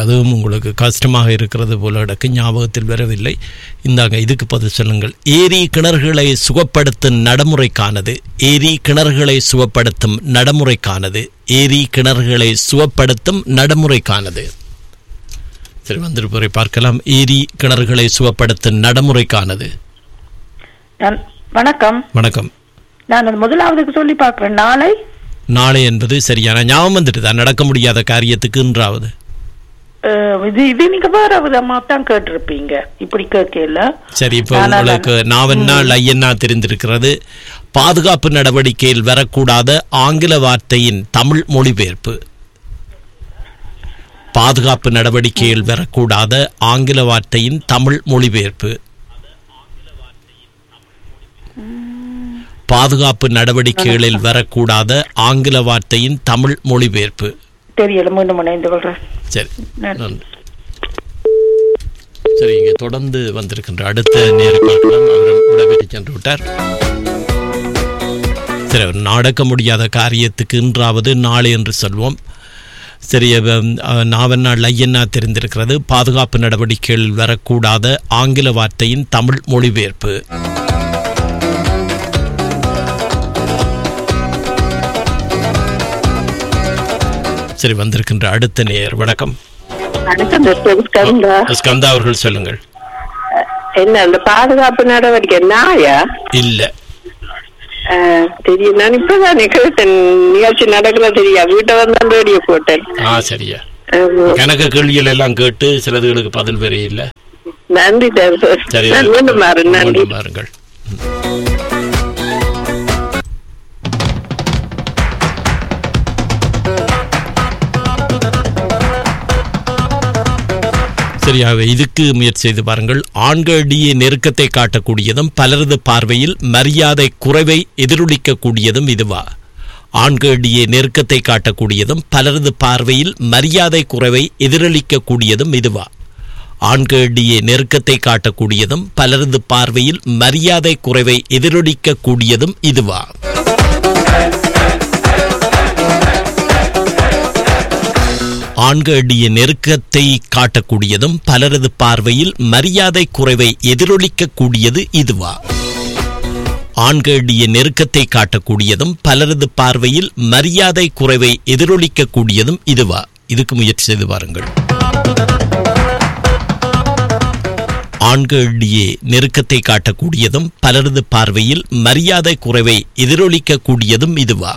அதுவும் உங்களுக்கு கஷ்டமாக இருக்கிறது போல எனக்கு ஞாபகத்தில் வரவில்லை இந்தாங்க இதுக்கு பதில் சொல்லுங்கள் ஏரி கிணறுகளை சுகப்படுத்தும் நடைமுறைக்கானது ஏரி கிணறுகளை சுகப்படுத்தும் நடைமுறைக்கானது ஏரி கிணறுகளை சுகப்படுத்தும் நடைமுறைக்கானது சரி வந்திருப்பவரை பார்க்கலாம் ஏரி கிணறுகளை சுகப்படுத்தும் நடைமுறைக்கானது நான் வணக்கம் வணக்கம் நான் அது முதலாவதுக்கு சொல்லி பார்க்கிறேன் நாளை நாளை என்பது சரியான ஞாபகம் வந்துட்டு தான் நடக்க முடியாத காரியத்துக்குன்றாவது அஹ், இது இது நீங்க வேற விதமா தான் கேட்டிருப்பீங்க இப்படி கேட்கல சரி இப்போ நானா உங்களுக்கு நாவன்னா லையன்னா தெரிந்திருக்கிறது பாதுகாப்பு நடவடிக்கையில் வரக்கூடாத ஆங்கில வார்த்தையின் தமிழ் மொழிபெயர்ப்பு பாதுகாப்பு நடவடிக்கையில் வரக்கூடாத ஆங்கில வார்த்தையின் தமிழ் மொழிபெயர்ப்பு பாதுகாப்பு நடவடிக்கைகளில் வரக்கூடாத ஆங்கில வார்த்தையின் தமிழ் மொழிபெயர்ப்பு தெரியல மீண்டும் இணைந்து கொள்றேன் சரி நன்றி. நன்றி சரி இங்கே தொடர்ந்து வந்திருக்கின்ற அடுத்த நேரம் பார்க்கலாம் அவர் விடைபெற்று சென்று விட்டார் சரி அவர் நடக்க முடியாத காரியத்துக்கு இன்றாவது நாளை என்று சொல்வோம் சரி நாவன்னா லையன்னா தெரிந்திருக்கிறது பாதுகாப்பு நடவடிக்கைகளில் வரக்கூடாத ஆங்கில வார்த்தையின் தமிழ் மொழிபெயர்ப்பு சரி வந்திருக்கின்ற அடுத்த நேயர் வணக்கம் வணக்கம் டாக்டர் ஸ்கந்தா ஸ்கந்தா அவர்கள் சொல்லுங்கள் என்ன அந்த பாதுகாப்பு நடவடிக்கை நாயா இல்ல அஹ், தெரியும் நான் இப்பதான் கேட்டேன் நிகழ்ச்சி நடக்கல தெரியா வீட்டை வந்து ரேடியோ போட்டேன் ஆ சரியா ஆமா. கணக்கு கேள்விகள் எல்லாம் கேட்டு சிலதுகளுக்கு பதில் வேற இல்ல நன்றி டாக்டர் சரி நான் மீண்டும் வரேன் நன்றி மீண்டும் வாருங்கள் சரியாக இதுக்கு முயற்சி செய்து பாருங்கள் ஆண்களிடையே நெருக்கத்தை காட்டக்கூடியதும் பலரது பார்வையில் மரியாதை குறைவை எதிரொலிக்கக்கூடியதும் இதுவா ஆண்களிடையே நெருக்கத்தை காட்டக்கூடியதும் பலரது பார்வையில் மரியாதை குறைவை எதிரொலிக்கக்கூடியதும் இதுவா ஆண்களிடையே நெருக்கத்தை காட்டக்கூடியதும் பலரது பார்வையில் மரியாதை குறைவை எதிரொலிக்கக்கூடியதும் இதுவா ஆண்களிடையே நெருக்கத்தை காட்டக்கூடியதும் பலரது பார்வையில் மரியாதை குறைவை எதிரொலிக்கக்கூடியது இதுவா ஆண்களிடையே நெருக்கத்தை காட்டக்கூடியதும் பலரது பார்வையில் மரியாதை குறைவை எதிரொலிக்கக்கூடியதும் இதுவா இதுக்கு முயற்சி செய்து பாருங்கள் ஆண்களிடையே நெருக்கத்தை காட்டக்கூடியதும் பலரது பார்வையில் மரியாதை குறைவை எதிரொலிக்கக்கூடியதும் இதுவா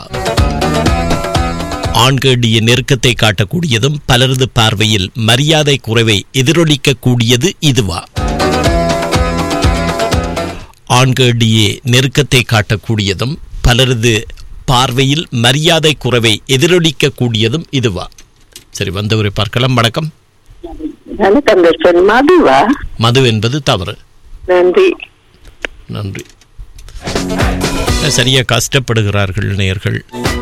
ஆண்களிடையே நெருக்கத்தை காட்டக்கூடியதும் பலரது பார்வையில் மரியாதை குறைவை எதிரொலிக்கக்கூடியது இதுவா ஆண்களிடையே நெருக்கத்தை காட்டக்கூடியதும் பலரது பார்வையில் மரியாதை குறைவை எதிரொலிக்கக்கூடியதும் இதுவா சரி வந்தவரை பார்க்கலாம் வணக்கம் வணக்கம் டாக்டர் மதுவா மது என்பது தவறு நன்றி நன்றி சரியா கஷ்டப்படுகிறார்கள் நேயர்கள்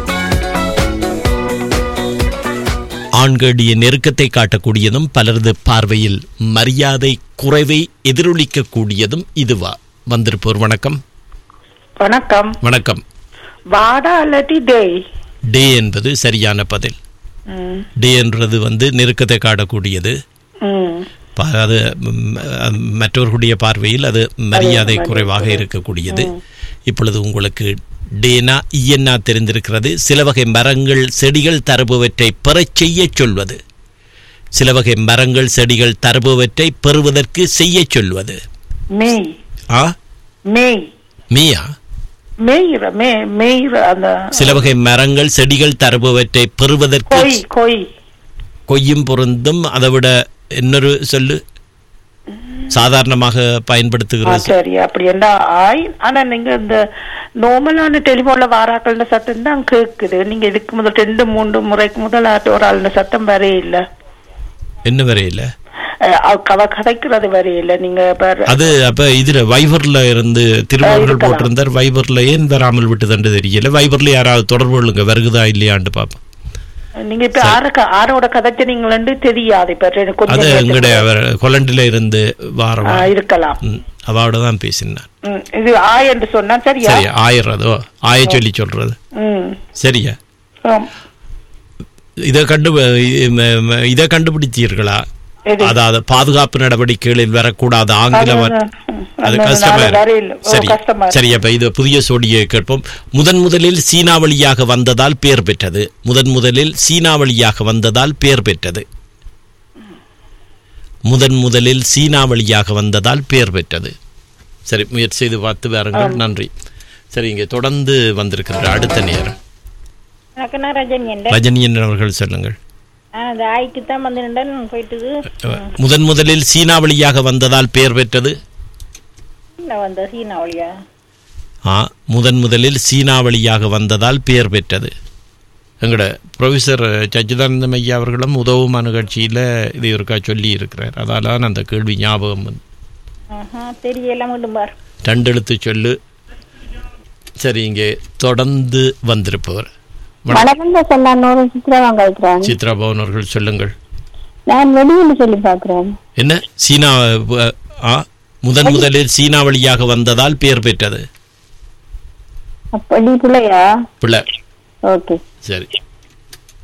ஆண்களிடையே நெருக்கத்தை காட்டக்கூடியதும் பலரது பார்வையில் மரியாதை குறைவை எதிரொலிக்கக்கூடியதும் இதுவா வந்திருப்போர் வணக்கம் வணக்கம் வணக்கம் வாடா இல்லாட்டி டேய் டே என்பது சரியான பதில் ம், டே என்றது வந்து நெருக்கத்தை காட்டக்கூடியது ம். ப- அது ம், அஹ், மற்றவர்களுடைய பார்வையில் அது மரியாதை குறைவாக இருக்கக்கூடியது இப்பொழுது உங்களுக்கு டேனா இயன்னா தெரிந்திருக்கிறது சில வகை மரங்கள் செடிகள் தருபவற்றை பெறச் செய்யச் சொல்வது சில வகை மரங்கள் செடிகள் தருபவற்றை பெறுவதற்கு செய்யச் சொல்வது மேய் ஆ மேய் மீயா மேய்ற மே மேய்ற அந்த சில வகை மரங்கள் செடிகள் தருபவற்றை பெறுவதற்கு கொய் கொய் கொய்யும் பொருந்தும் அதை விட இன்னொரு சொல்லு சாதாரணமாக ஆ, பயன்படுத்துகிற சரி அப்படி என்ன ஆய் ஆனா நீங்க இந்த நார்மலான டெலிபோன்ல வாராக்கள்னு சத்தம் தான் கேக்குது நீங்க இதுக்கு முதல் ரெண்டு மூன்று முறைக்கு முதல் ஆட்டு ஒரு ஆளுன சத்தம் வரே இல்ல என்ன வரையில அஹ், அவ கவ கதைக்கிறது வரே இல்ல நீங்க பாரு அது அப்ப இதுல வைபர்ல இருந்து திருமணங்கள் இருக்கலாம். போட்டிருந்தார் வைபர்ல ஏன் வராமல் விட்டுதண்டு தெரியல வைபர்ல யாராவது தொடர்பு கொள்ளுங்க வருகுதா இல்லையான்னு பாப்போம் நீங்க இப்ப ஆர க- ஆரோட கதைச்சினீங்களு தெரியாது இப்ப ரெண்டு- அது கொஞ்சம் எங்களுடைய அவர் கொலண்டில இருந்து வாரம் ஆ, இருக்கலாம் ம், அவாவோட தான் பேசினார் ம், இது ஆய் என்று சொன்னா சரியா சரி ஆயிடுறதோ ஆய சொல்லி சொல்றது ம் சரியா ஆம். இதை கண்டு இதை கண்டுபிடித்தீர்களா எது? அதாவது பாதுகாப்பு நடவடிக்கைகளில் வரக்கூடாத ஆங்கில அது, வ- ம், அது அந்த கஷ்டமா நாலு இருக்கு. வரையில். ஓ, சரி கஷ்டமா இருக்கு. சரி அப்ப இது புதிய சோடியை கேட்போம் முதன் முதலில் சீனா வழியாக வந்ததால் பெயர் பெற்றது முதன் முதலில் சீனா வழியாக வந்ததால் பெயர் பெற்றது முதன் முதலில் சீனா வழியாக வந்ததால் பெயர் பெற்றது சரி முயற்சி செய்து பார்த்து வாருங்கள் நன்றி சரி இங்கே தொடர்ந்து வந்திருக்கிற அடுத்த நேரம் எனக்கு நான் ரஜினி என்ற ரஜினியன் அவர்கள் சொல்லுங்கள் அந்த ஆய்க்கு தான் வந்து நின்றேன் போயிட்டுது முதன் முதலில் சீனா வழியாக வந்ததால் பெயர் பெற்றது என்ன வந்த சீனா வழியா ஆ முதன் முதலில் சீனா வழியாக வந்ததால் பெயர் பெற்றது எங்கட ப்ரொஃபஸர் சச்சிதானந்தம் ஐயா அவர்களும் உதவும் நிகழ்ச்சியில் இது இருக்கா சொல்லி இருக்கிறார் அதால தான் அந்த கேள்வி ஞாபகம் வந்து ஆஹா தெரியல மீண்டும் பார் ரெண்டெழுத்து சொல்லு சரி இங்கே தொடர்ந்து வந்திருப்பவர் வணக்கம். வணக்கம் சார் நான் நூறு சித்ராவாங்க வைக்கிறேன் சித்ரா பவன் அவர்கள் சொல்லுங்கள் நான் வெளியில சொல்லி பாக்குறேன் என்ன சீனா அஹ், ஆ முதன் முதலில் சீனா வழியாக வந்ததால் பெயர் பெற்றது அப்படி பிள்ளையா பிள்ளை ஓகே சரி